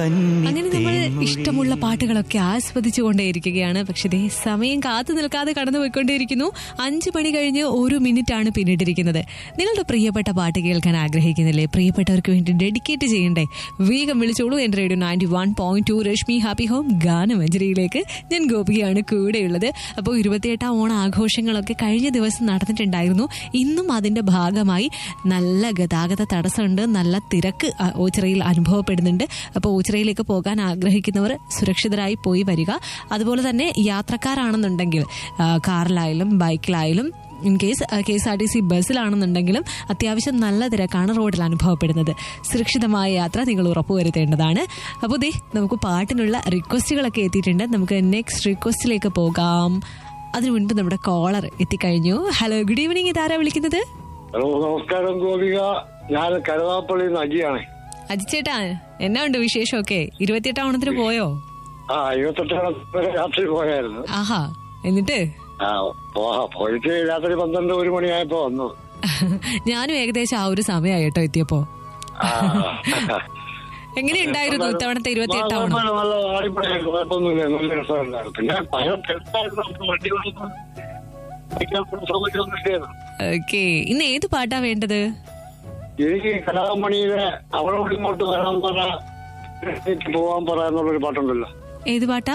അങ്ങനെ നമ്മൾ ഇഷ്ടമുള്ള പാട്ടുകളൊക്കെ ആസ്വദിച്ചുകൊണ്ടേയിരിക്കുകയാണ് പക്ഷെ ദേ സമയം കാത്തു നിൽക്കാതെ കടന്നു പോയിക്കൊണ്ടേയിരിക്കുന്നു അഞ്ചു മണി കഴിഞ്ഞ് ഒരു മിനിറ്റ് ആണ് പിന്നിട്ടിരിക്കുന്നത് നിങ്ങളുടെ പ്രിയപ്പെട്ട പാട്ട് കേൾക്കാൻ ആഗ്രഹിക്കുന്നില്ലേ പ്രിയപ്പെട്ടവർക്ക് വേണ്ടി ഡെഡിക്കേറ്റ് ചെയ്യണ്ടേ വേഗം വിളിച്ചോളൂ എന്റെ radio ninety one point two Rashmi happy home ഗാനമഞ്ജരിയിലേക്ക് ഞാൻ ഗോപികയാണ് കൂടെയുള്ളത് അപ്പോൾ ഇരുപത്തിയെട്ടാം ഓണ ആഘോഷങ്ങളൊക്കെ കഴിഞ്ഞ ദിവസം നടന്നിട്ടുണ്ടായിരുന്നു ഇന്നും അതിന്റെ ഭാഗമായി നല്ല ഗതാഗത തടസ്സമുണ്ട് നല്ല തിരക്ക് ആ, ഓച്ചിറയിൽ അനുഭവപ്പെടുന്നുണ്ട് അപ്പോൾ ഓച്ചിറയിലേക്ക് പോകാൻ ആഗ്രഹിക്കുന്നവർ സുരക്ഷിതരായി പോയി വരിക അതുപോലെ തന്നെ യാത്രക്കാരാണെന്നുണ്ടെങ്കിൽ ആ, കാറിലായാലും ബൈക്കിലായാലും in case K S R T C ബസ്സിലാണെന്നുണ്ടെങ്കിലും അത്യാവശ്യം നല്ല തിരക്കാണ് റോഡിൽ അനുഭവപ്പെടുന്നത് സുരക്ഷിതമായ യാത്ര നിങ്ങൾ ഉറപ്പുവരുത്തേണ്ടതാണ് അപ്പോൾ ദേ നമുക്ക് പാട്ടിനുള്ള റിക്വസ്റ്റുകളൊക്കെ എത്തിയിട്ടുണ്ട് നമുക്ക് നെക്സ്റ്റ് റിക്വസ്റ്റിലേക്ക് പോകാം അതിനു മുൻപ് നമ്മുടെ കോളർ എത്തിക്കഴിഞ്ഞു ഹലോ ഗുഡ് ഈവനിങ് ഇതാരാ വിളിക്കുന്നത് ഹലോ നമസ്കാരം ഗോപിക ഞാൻ കരുതാപ്പള്ളി അജിയാണ് അജിച്ചേട്ടാ എന്നാ ഉണ്ട് വിശേഷമൊക്കെ ഇരുപത്തിയെട്ടാം ഓണത്തിന് പോയോ ആ ഇരുപത്തെട്ടാം വരെ രാത്രി പോയായിരുന്നു ആഹാ എന്നിട്ട് ആ പോഹാ പോയിട്ട് രാത്രി പന്ത്രണ്ട് ഒരു മണിയായപ്പോ വന്നു ഞാനും ഏകദേശം ആ ഒരു സമയമായി കേട്ടോ എത്തിയപ്പോ ആ. എങ്ങനെയുണ്ടായിരുന്നു ഇത്തവണത്തെ ഇരുപത്തിയെട്ടാം ഓണം കുഴപ്പമില്ല, നല്ല അടിപൊളിയായിരുന്നു കുഴപ്പമൊന്നുമില്ല നല്ല രസമുണ്ടായിരുന്നു പിന്നെ ഭയം തിരക്കായിരുന്നു നമുക്ക് വണ്ടി വന്നപ്പോ വയ്ക്കാൻ സൗകര്യമൊന്നും ഇല്ലായിരുന്നു ഓക്കെ ഇന്ന് ഏത് പാട്ടാ വേണ്ടത് എനിക്ക് കലാമണിയിലെ അവളോട് ഇങ്ങോട്ട് വരാൻ പറ എനിക്ക് പോവാൻ പറ എന്നുള്ളൊരു പാട്ടുണ്ടല്ലോ ഏത് പാട്ടാ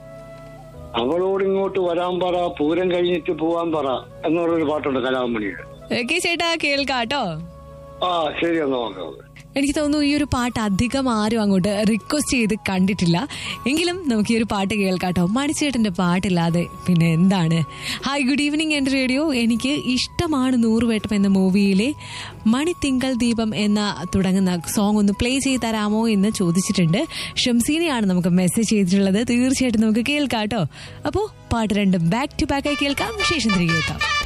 അവളോട് ഇങ്ങോട്ട് വരാൻ പറ പൂരം കഴിഞ്ഞിട്ട് പോവാൻ പറ എന്നുള്ളൊരു പാട്ടുണ്ട് കലാമണിയുടെ ഓക്കെ ചേട്ടാ കേൾക്കാട്ടോ ആ ശരി എന്നാ നോക്കാം എനിക്ക് തോന്നുന്നു ഈ ഒരു പാട്ട് അധികം ആരും അങ്ങോട്ട് റിക്വസ്റ്റ് ചെയ്ത് കണ്ടിട്ടില്ല എങ്കിലും നമുക്ക് ഈ ഒരു പാട്ട് കേൾക്കാട്ടോ മണിച്ചേട്ടന്റെ പാട്ടില്ലാതെ പിന്നെ എന്താണ് ഹായ് ഗുഡ് ഈവനിങ് എൻ്റെ റേഡിയോ എനിക്ക് ഇഷ്ടമാണ് നൂറുവേട്ടം എന്ന മൂവിയിലെ മണിത്തിങ്കൾ ദീപം എന്ന തുടങ്ങുന്ന സോങ് ഒന്ന് പ്ലേ ചെയ്ത് തരാമോ എന്ന് ചോദിച്ചിട്ടുണ്ട് ഷംസീനയാണ് നമുക്ക് മെസ്സേജ് ചെയ്തിട്ടുള്ളത് തീർച്ചയായിട്ടും നമുക്ക് കേൾക്കാട്ടോ അപ്പോൾ പാട്ട് രണ്ടും ബാക്ക് ടു ബാക്ക് ആയി കേൾക്കാം ശേഷം തിരികെ എത്താം